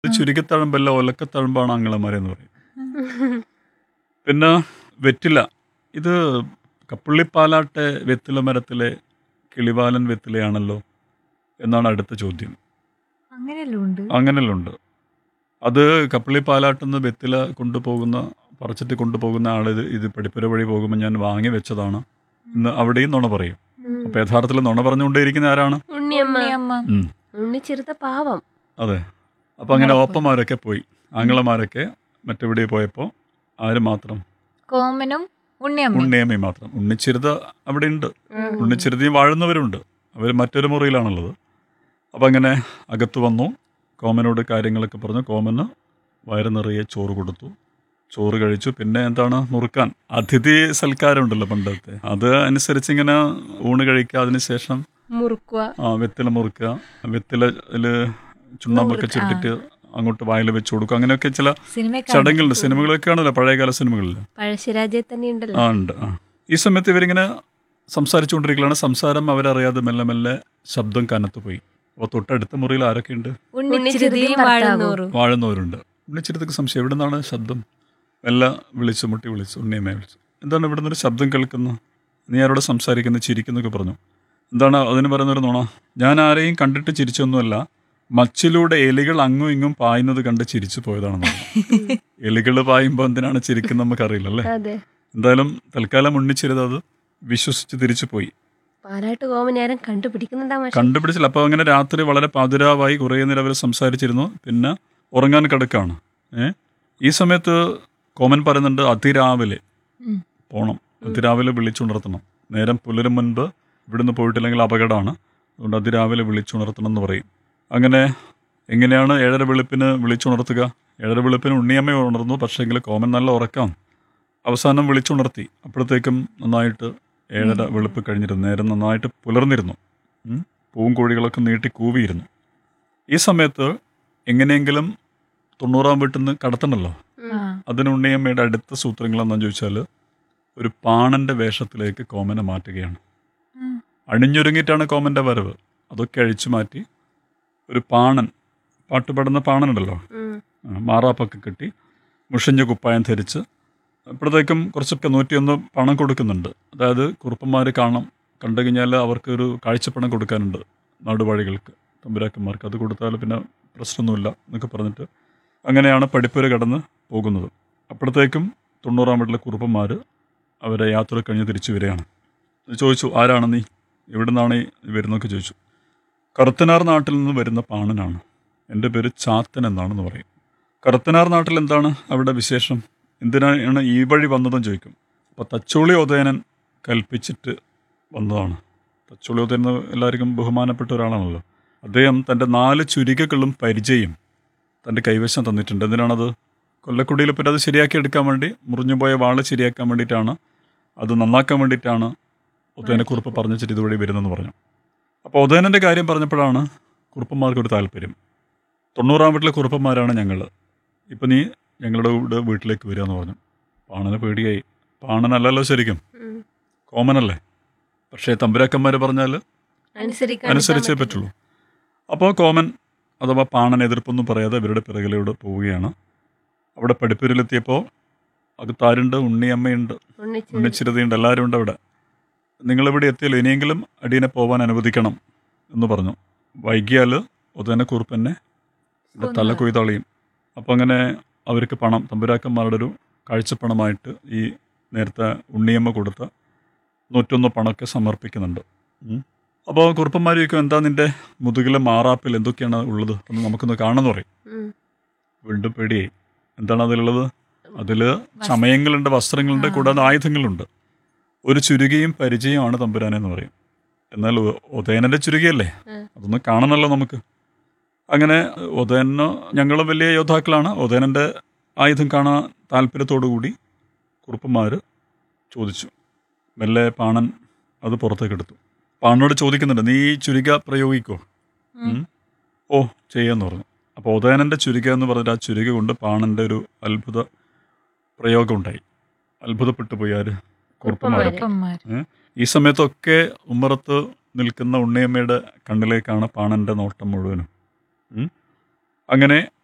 ഇത് ചുരുക്കത്തഴമ്പല്ല ഒലക്കത്തഴമ്പാണ് ആങ്ങളമാരെന്ന് പറയും പിന്നെ വെറ്റില ഇത് കപ്പുള്ളിപ്പാലാട്ടെ വെറ്റില മരത്തിലെ കിളിവാലൻ വെറ്റിലയാണല്ലോ എന്നാണ് അടുത്ത ചോദ്യം അങ്ങനെയല്ലോ ഉണ്ട് അങ്ങനെയല്ല ഉണ്ട് അത് കപ്പള്ളിപ്പാലാട്ടിൽ നിന്ന് വെറ്റില കൊണ്ടുപോകുന്ന പറിച്ചിട്ട് കൊണ്ടുപോകുന്ന ആൾ ഇത് ഇത് പഠിപ്പുര വഴി പോകുമ്പോൾ ഞാൻ വാങ്ങി വെച്ചതാണ് ഇന്ന് അവിടെയും നുണ പറയും അപ്പൊ യഥാർത്ഥത്തിൽ നുണ പറഞ്ഞുകൊണ്ടേയിരിക്കുന്ന ആരാണ് ഉണ്ണിയമ്മ ഉണ്ണിയമ്മ ഉം. ഉണ്ണിച്ചിരുത്ത പാവം അതെ അപ്പൊ അങ്ങനെ ഓപ്പന്മാരൊക്കെ പോയി ആങ്ങളമാരൊക്കെ മറ്റെവിടെ പോയപ്പോൾ ആര് മാത്രം കോമനും ഉണ്ണിയമ്മ ഉണ്ണിയമ്മ മാത്രം ഉണ്ണിച്ചിരുത അവിടെ ഉണ്ട് ഉണ്ണിച്ചിരുതയും വാഴുന്നവരുണ്ട് അവർ മറ്റൊരു മുറിയിലാണുള്ളത് അപ്പം അങ്ങനെ അകത്ത് വന്നു കോമനോട് കാര്യങ്ങളൊക്കെ പറഞ്ഞു കോമന് വയറ് നിറയെ ചോറ് കൊടുത്തു ചോറ് കഴിച്ചു പിന്നെ എന്താണ് നുറുക്കാൻ അതിഥി സൽക്കാരമുണ്ടല്ലോ പണ്ടത്തെ അത് അനുസരിച്ച് ഇങ്ങനെ ഊണ് കഴിക്കുക അതിനുശേഷം മുറുക്കുക ആ വെത്തില മുറുക്കുക വെത്തില ചുണ്ണാമ്പൊക്കെ നുറുക്ക്, ആ. ചുട്ടിട്ട് അങ്ങോട്ട് വായിൽ വെച്ച് കൊടുക്കുക അങ്ങനെയൊക്കെ ചില സിനിമ ചടങ്ങുകളുണ്ട് സിനിമകളൊക്കെ ആണല്ലോ പഴയകാല സിനിമകളിൽ പഴശ്ശിരാജ്യത്ത് തന്നെ ഉണ്ടല്ലോ ആ ഉണ്ട് ആ ഈ സമയത്ത് ഇവരിങ്ങനെ സംസാരിച്ചുകൊണ്ടിരിക്കുകയാണ് സംസാരം അവരറിയാതെ മെല്ലെ മെല്ലെ ശബ്ദം കനത്തു പോയി അപ്പോൾ തൊട്ടടുത്ത മുറിയിൽ ആരൊക്കെയുണ്ട് ഉണ്ണിച്ചിരുതിയും വാഴുന്നോറും വാഴുന്നവരുണ്ട് ഉണ്ണിച്ചിരത്തൊക്കെ സംശയം എവിടെ നിന്നാണ് ശബ്ദം മെല്ലെ വിളിച്ചു മുട്ടി വിളിച്ചു ഉണ്ണിയമ്മയെ വിളിച്ചു എന്താണ് ഇവിടെ നിന്നൊരു ശബ്ദം കേൾക്കുന്നു നീ ആരോട് സംസാരിക്കുന്നു ചിരിക്കുന്നൊക്കെ പറഞ്ഞു എന്താണ് അതിന് പറയുന്നൊരു നുണ ഞാൻ ആരെയും കണ്ടിട്ട് ചിരിച്ചൊന്നുമല്ല മച്ചിലൂടെ എലികൾ അങ്ങും ഇങ്ങും പായുന്നത് കണ്ട് ചിരിച്ചു പോയതാണെന്ന് പറഞ്ഞു എലികൾ പായുമ്പോൾ എന്തിനാണ് ചിരിക്കുന്നത് നമുക്കറിയില്ല അല്ലേ അതെ എന്തായാലും തൽക്കാലം ഉണ്ണിച്ചിരുത് അത് വിശ്വസിച്ച് തിരിച്ചു പോയി പാലാട്ട് കോമൻ നേരം കണ്ടുപിടിക്കുന്നുണ്ടാ മാഷെ കണ്ടുപിടിച്ചില്ല അപ്പോൾ അങ്ങനെ രാത്രി വളരെ പാതിരാവായി കുറേ നേരം അവർ സംസാരിച്ചിരുന്നു പിന്നെ ഉറങ്ങാൻ കിടക്കാണ് ഏ ഈ സമയത്ത് കോമൻ പറയുന്നുണ്ട് അതിരാവിലെ ഉം. പോണം അതിരാവിലെ വിളിച്ചുണർത്തണം നേരം പുലരും മുൻപ് ഇവിടുന്ന് പോയിട്ടില്ലെങ്കിൽ അപകടമാണ് അതുകൊണ്ട് അതിരാവിലെ വിളിച്ചുണർത്തണം എന്ന് പറയും അങ്ങനെ എങ്ങനെയാണ് ഏഴര വെളുപ്പിന് വിളിച്ചുണർത്തുക ഏഴര വെളുപ്പിന് ഉണ്ണിയമ്മ ഉണർന്നു പക്ഷേങ്കിൽ കോമൻ നല്ല ഉറക്കാം അവസാനം വിളിച്ചുണർത്തി അപ്പോഴത്തേക്കും നന്നായിട്ട് ഏഴര വെളുപ്പ് കഴിഞ്ഞിരുന്നു നേരം നന്നായിട്ട് പുലർന്നിരുന്നു ഉം. പൂവും കോഴികളൊക്കെ നീട്ടി കൂവിയിരുന്നു ഈ സമയത്ത് എങ്ങനെയെങ്കിലും തൊണ്ണൂറാം വീട്ടിൽ നിന്ന് കടത്തണമല്ലോ ആ അതിന് ഉണ്ണിയമ്മയുടെ അടുത്ത സൂത്രങ്ങൾ എന്താണെന്ന് ചോദിച്ചാൽ ഒരു പാണന്റെ വേഷത്തിലേക്ക് കോമനെ മാറ്റുകയാണ് ഉം. അണിഞ്ഞൊരുങ്ങിയിട്ടാണ് കോമന്റെ വരവ് അതൊക്കെ അഴിച്ചു മാറ്റി ഒരു പാണൻ പാട്ടുപാടുന്ന പാണനുണ്ടല്ലോ ഉം. ആ, മാറാപ്പൊക്കെ കെട്ടി മുഷിഞ്ഞ കുപ്പായം ധരിച്ച് അപ്പോഴത്തേക്കും കുറച്ചൊക്കെ നൂറ്റിയൊന്ന് പണം കൊടുക്കുന്നുണ്ട് അതായത് കുറുപ്പന്മാർ കാണാം കണ്ടു കഴിഞ്ഞാൽ അവർക്കൊരു കാഴ്ചപ്പണം കൊടുക്കാനുണ്ട് നാടുവാഴികൾക്ക് തമ്പുരാക്കന്മാർക്ക് അത് കൊടുത്താൽ പിന്നെ പ്രശ്നമൊന്നുമില്ല എന്നൊക്കെ പറഞ്ഞിട്ട് അങ്ങനെയാണ് പഠിപ്പുര കടന്ന് പോകുന്നത് അപ്പോഴത്തേക്കും തൊണ്ണൂറാം വീട്ടിലെ കുറുപ്പന്മാർ അവരെ യാത്ര കഴിഞ്ഞ് തിരിച്ചു വരികയാണ് ചോദിച്ചു ആരാണ് നീ എവിടെ നിന്നാണ് ഈ വരുന്നതൊക്കെ ചോദിച്ചു കറുത്തനാർ നാട്ടിൽ നിന്ന് വരുന്ന പാണനാണ് എൻ്റെ പേര് ചാത്തൻ എന്നാണെന്ന് പറയും കറുത്തനാർ നാട്ടിൽ എന്താണ് അവിടെ വിശേഷം എന്തിനാണ് ഈ വഴി വന്നതെന്ന് ചോദിക്കും അപ്പോൾ തച്ചോളി ഉദയനൻ കൽപ്പിച്ചിട്ട് വന്നതാണ് തച്ചോളി ഉദയൻ എന്ന് എല്ലാവർക്കും ബഹുമാനപ്പെട്ട ഒരാളാണല്ലോ അദ്ദേഹം തൻ്റെ നാല് ചുരികകളും പരിചയം തൻ്റെ കൈവശം തന്നിട്ടുണ്ട് എന്തിനാണത് കൊല്ലക്കുടിയിൽ പിന്നെ അത് ശരിയാക്കി എടുക്കാൻ വേണ്ടി മുറിഞ്ഞുപോയ വാള് ശരിയാക്കാൻ വേണ്ടിയിട്ടാണ് അത് നന്നാക്കാൻ വേണ്ടിയിട്ടാണ് ഉദയനക്കുറിപ്പ് പറഞ്ഞു വെച്ചിട്ട് ഇതുവഴി വരുന്നെന്ന് പറഞ്ഞു അപ്പോൾ ഉദയനൻ്റെ കാര്യം പറഞ്ഞപ്പോഴാണ് കുറുപ്പന്മാർക്കൊരു താല്പര്യം തൊണ്ണൂറാം വീട്ടിലെ കുറുപ്പന്മാരാണ് ഞങ്ങൾ ഇപ്പം നീ ഞങ്ങളുടെ കൂടെ വീട്ടിലേക്ക് വരിക എന്ന് പറഞ്ഞു പാണന് പേടിയായി പാണനല്ലല്ലോ ശരിക്കും ഉം. കോമനല്ലേ പക്ഷേ തമ്പുരാക്കന്മാർ പറഞ്ഞാൽ അനുസരിക്കാൻ അനുസരിച്ചേ പറ്റുള്ളൂ അപ്പോൾ കോമൻ അഥവാ പാണൻ എതിർപ്പൊന്നും പറയാതെ ഇവരുടെ പിറകിലൂടെ പോവുകയാണ് അവിടെ പഠിപ്പൂരിലെത്തിയപ്പോൾ അകത്താരുണ്ട് ഉണ്ണിയമ്മയുണ്ട് ഉണ്ണിച്ചിരുതി ഉണ്ണിച്ചിരുതിയുണ്ട് എല്ലാവരും ഉണ്ട് അവിടെ നിങ്ങളിവിടെ എത്തിയല്ലോ ഇനിയെങ്കിലും അടിയനെ പോവാൻ അനുവദിക്കണം എന്ന് പറഞ്ഞു വൈകിയാൽ ഉദയനക്കുറുപ്പന്നെ ഇവിടെ തല കൊയ്തളിയും അപ്പോൾ അങ്ങനെ അവർക്ക് പണം തമ്പുരാക്കന്മാരുടെ ഒരു കാഴ്ചപ്പണമായിട്ട് ഈ നേരത്തെ ഉണ്ണിയമ്മ കൊടുത്ത നൂറ്റൊന്ന് പണമൊക്കെ സമർപ്പിക്കുന്നുണ്ട് ഉം. അപ്പോൾ കുറുപ്പന്മാർ ചോദിക്കും എന്താ നിൻ്റെ മുതുകിലെ മാറാപ്പിൽ എന്തൊക്കെയാണ് ഉള്ളത് എന്ന് നമുക്കൊന്ന് കാണുമെന്ന് പറയും ഉം. വീണ്ടും പേടിയായി എന്താണ് അതിലുള്ളത് അതിൽ ചമയങ്ങളുണ്ട് വസ്ത്രങ്ങളുണ്ട് ആ. കൂടാതെ ആയുധങ്ങളുണ്ട് ഒരു ചുരുകയും പരിചയമാണ് തമ്പുരാനെ എന്ന് പറയും എന്നാൽ ഉ- ഉദയനന്റെ ചുരുകയല്ലേ ഉം. അതൊന്ന് കാണണമല്ലോ നമുക്ക് അങ്ങനെ ഉദയനോ ഞങ്ങളും വലിയ യോദ്ധാക്കളാണ് ഉദയനന്റെ ആയുധം കാണാൻ താല്പര്യത്തോടു കൂടി കുറുപ്പന്മാർ ചോദിച്ചു മെല്ലെ പാണൻ അത് പുറത്തേക്ക് എടുത്തു പാണനോട് ചോദിക്കുന്നുണ്ട് നീ ഈ ചുരിക പ്രയോഗിക്കോ ഉം. ഉം. ഓ ചെയ്യാന്ന് പറഞ്ഞു അപ്പോൾ ഉദയനന്റെ ചുരിക എന്ന് പറഞ്ഞിട്ട് ആ ചുരിക കൊണ്ട് പാണന്റെ ഒരു അത്ഭുത പ്രയോഗം ഉണ്ടായി അത്ഭുതപ്പെട്ടു പോയി ആര് കുറുപ്പന്മാർ കുറുപ്പന്മാര്. കുറുപ്പന്മാർ ഈ സമയത്തൊക്കെ ഉമ്മറത്ത് നിൽക്കുന്ന ഉണ്ണിയമ്മയുടെ കണ്ണിലേക്കാണ് പാണന്റെ നോട്ടം മുഴുവനും ഉം. അങ്ങനെ